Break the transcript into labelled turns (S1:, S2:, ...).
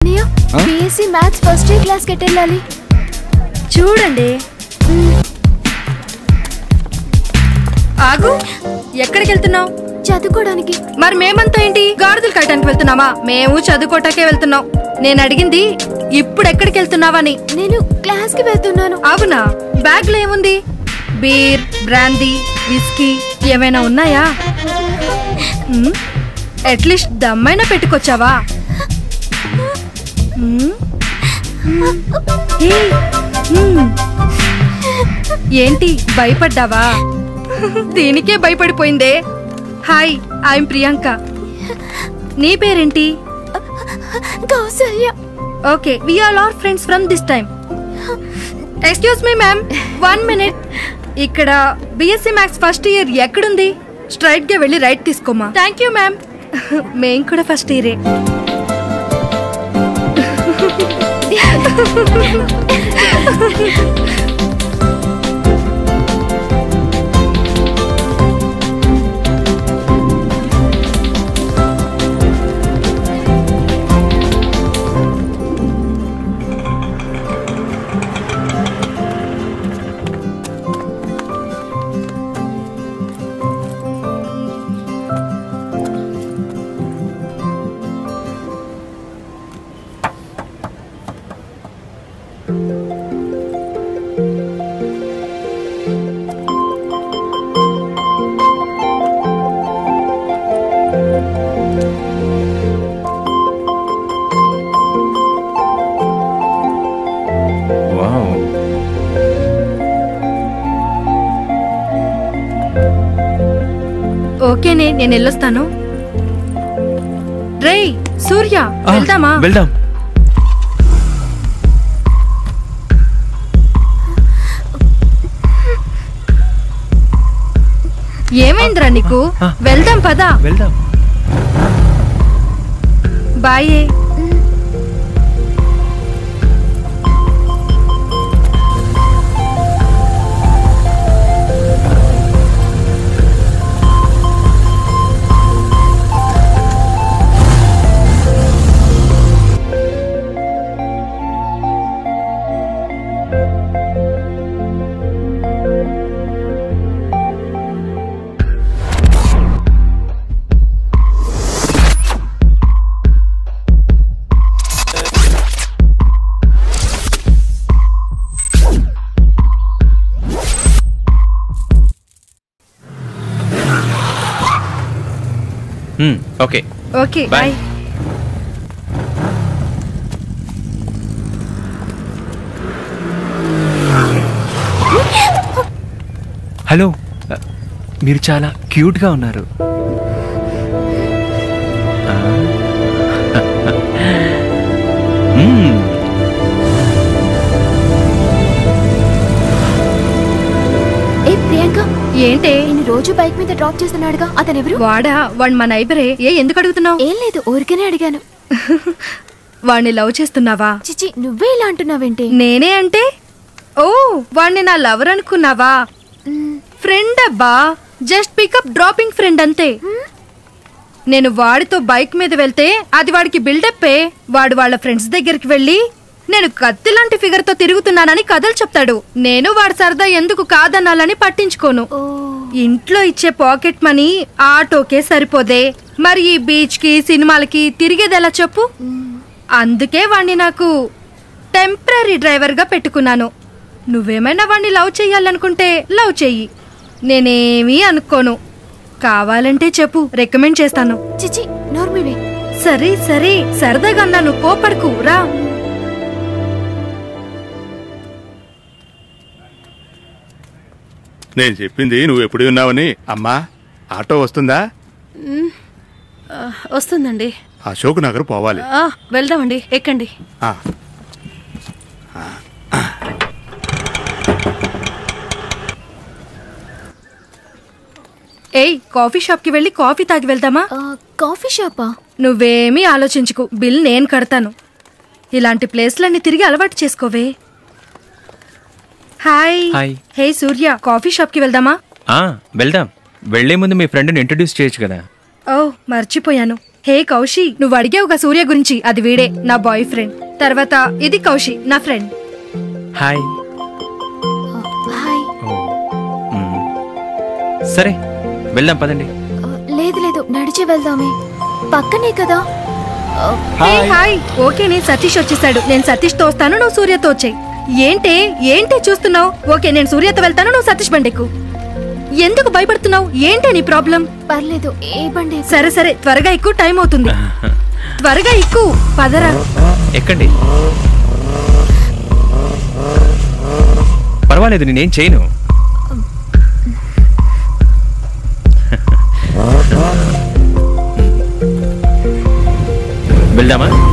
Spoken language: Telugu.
S1: అన్నయ్య
S2: ఆ?
S1: BSc maths first year class కి వెళ్ళాలి
S3: చూడండి ఆగు ఎక్కడికి వెళ్తున్నావు
S1: చదువుకోవడానికి
S3: మరి మేమంతా ఏంటి గాడిదలు కట్టడానికి వెళ్తున్నామా మేము చదువుకోటాకే వెళ్తున్నాం నేను అడిగింది ఇప్పుడు ఎక్కడికి వెళ్తున్నావని
S1: నేను క్లాస్ కి వెళ్తున్నాను
S3: అవునా బ్యాగ్ లో ఏముంది బీర్ బ్రాందీ విస్కీ ఏమైనా ఉన్నాయా మ్? అట్లీస్ట్ దమ్మైనా పెట్టుకొచ్చావా మ్? ఏయ్, మ్. ఏంటి భయపడ్డావా దీనికే భయపడిపోయిందే హాయ్ ఐఎమ్ ప్రియాంక నీ పేరేంటి
S1: Kousalya
S3: okay we are are friends from this time excuse me ma'am one minute ఇక్కడ బిఎస్సీ మ్యాథ్స్ ఫస్ట్ ఇయర్ ఎక్కడుంది స్ట్రైట్ గా వెళ్ళి రైట్ తీసుకోమా థ్యాంక్ యూ మ్యామ్ మేం కూడా ఫస్ట్ ఇయరే
S2: వావ్
S3: ఓకేనే నేను వెళ్ళొస్తాను రేయ్ సూర్య
S2: ఆ,
S3: వెళ్దామా
S2: వెళ్దాం
S3: ఏమైందిరా నీకు
S2: ఆ.
S3: వెళ్దాం పదా
S2: వెళ్దాం
S3: బాయే
S2: hmm, okay
S3: okay
S2: Bye.
S3: Bye
S2: hello ఆ, మీరు చాలా క్యూట్గా ఉన్నారు ఆ. మ్మ్.
S1: ఏ ప్రియాంక
S3: ఏంటే
S1: నేను రోజు బైక్ మీద డ్రాప్ చేస్తున్నాడుగా అతను ఎవరు
S3: వాడా వాడు మా నైబరే ఏ ఎందుకు అడుగుతున్నావు
S1: ఏం లేదు ఊరికనే అడిగాను
S3: వాడిని లవ్ చేస్తున్నావా
S1: చిచి నువ్వే ఇలా అంటున్నావేంటి
S3: నేనే అంటే ఓ వాడిని నా లవర్ అనుకున్నావా
S1: మ్,
S3: ఫ్రెండ్ అబ్బా జస్ట్ పికప్ డ్రాపింగ్ ఫ్రెండ్ అంతే నేను వాడితో బైక్ మీద వెళ్తే అది వాడికి బిల్డప్పే వాడు వాళ్ళ ఫ్రెండ్స్ దగ్గరికి వెళ్ళి నేను కత్తి లాంటి ఫిగర్ తో తిరుగుతున్నానని కథలు చెప్తాడు నేను వాడి సరదా ఎందుకు కాదనాలని పట్టించుకోను
S1: ఓ
S3: ఇంట్లో ఇచ్చే పాకెట్ మనీ ఆటోకే సరిపోదే మరి ఈ బీచ్ కి సినిమాలకి తిరిగేది ఎలా చెప్పు
S1: మ్,
S3: అందుకే వాణ్ణి నాకు టెంపరీ డ్రైవర్ గా పెట్టుకున్నాను నువ్వేమైనా వాణ్ణి లవ్ చెయ్యాలనుకుంటే లవ్ చెయ్యి నేనేమీ అనుకోను కావాలంటే చెప్పు రికమెండ్ చేస్తాను
S1: చిచి నోర్మివే
S3: సరే సరే సరదాగా అన్నాను కోపడుకు రా
S4: నేను చెప్పింది నువ్వు ఎప్పుడు విన్నావని అమ్మా ఆటో వస్తుందా
S5: వస్తుందండి
S4: అశోక్ నగర్ పోవాలి
S5: ఆ, వెళ్దామండి ఎక్కండి
S4: ఆ,
S3: ఏయ్ కాఫీ షాప్ కి వెళ్ళి కాఫీ తాగి వెళ్దామా
S1: ఆ, కాఫీ షాపా
S3: నువ్వేమీ ఆలోచించుకు బిల్ నేను కడతాను ఇలాంటి ప్లేస్లన్నీ తిరిగి అలవాటు చేసుకోవే hi
S2: hi.
S3: Hey Surya coffee shop కి వెళ్దామా
S2: ఆ, వెళ్దాం వెళ్లే ముందు మీ ఫ్రెండ్ని ఇంట్రడ్యూస్ చేయొచ్చు కదా
S3: ఓ మర్చిపోయాను హే కౌశి నువ్వు అడిగావుగా సూర్య గురించి అది వీడే నా బాయ్ ఫ్రెండ్ తర్వాత ఇది కౌశి నా ఫ్రెండ్
S2: హాయ్
S1: హాయ్
S2: ఓ, మ్మ్. సరే వెళ్దాం పదండి
S1: ఆ, లేదు లేదు నడిచి వెళ్దామే పక్కనే కదా ఆ,
S3: హే హాయ్ ఓకే నేను సతీష్ వచ్చేసాడు నేను సతీష్ తో వస్తాను నువ్వు సూర్యతో వచ్చాయి ఏంటి ఏంటి చూస్తున్నావు ఓకే నేను సూర్యతో వెళ్తాను నువ్వు సతీష్ బండెక్కు ఎందుకు భయపడుతున్నావు ఏంటి నీ ప్రాబ్లం
S1: పర్లేదు ఏ బండి
S3: సరే సరే త్వరగా ఎక్కువ టైం అవుతుంది త్వరగా ఎక్కువ పదరా
S2: ఎక్కండి పర్వాలేదు నేనేం చేయను వెళ్దామా